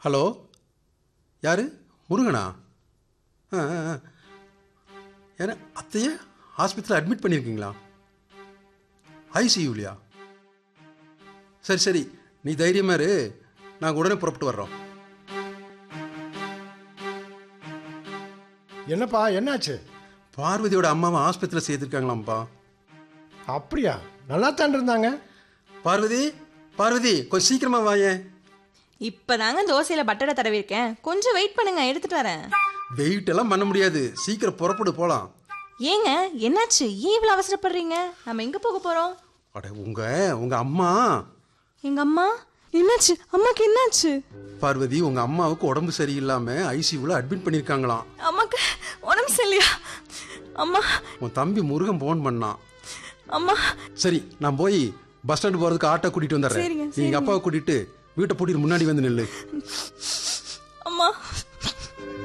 Hello யாரு முருகனா ஆ ஆ, ஆ. யாரு அத்தைய ஆஸ்பத்திரியில் அட்மிட் பண்ணியிருக்கீங்களா ஐசியூலையா சரி சரி நீ தைரியமா இரு நாங்கள் உடனே புறப்பட்டு வர்றோம் என்னப்பா என்னாச்சு பார்வதியோட அம்மாவை ஆஸ்பத்திரியில் சேர்த்துருக்காங்களாம்ப்பா அப்படியா நல்லா தான் இருந்தாங்க பார்வதி பார்வதி கொஞ்சம் சீக்கிரமா வாயேன் இப்பதாங்க தோசையில பட்டரை தடவிருக்கேன் கொஞ்சம் வெயிட் பண்ணுங்க எடுத்துட்டு வரேன் வெயிட் எல்லாம் பண்ண முடியாது சீக்கிரம் புறப்படு போகலாம் ஏங்க என்னாச்சு ஏன் இவ்வளவு அவசரப்படுறீங்க நம்ம எங்க போக போறோம் அட உங்க உங்க அம்மா எங்க அம்மா என்னாச்சு அம்மாக்கு என்னாச்சு பார்வதி உங்க அம்மாவுக்கு உடம்பு சரியில்லாம ஐசியூல அட்மிட் பண்ணிருக்காங்களாம் அம்மாக்கு உடம்பு சரியில்லையா அம்மா உன் தம்பி முருகன் போன் பண்ணான் அம்மா சரி நான் போய் பஸ் ஸ்டாண்டு போறதுக்கு ஆட்டோ கூட்டிட்டு வந்துடுறேன் சரிங்க, நீ எங்க அப்பாவை கூட்டிட்டு வீட்டை பூட்டிட்டு முன்னாடி வந்து நில்லு அம்மா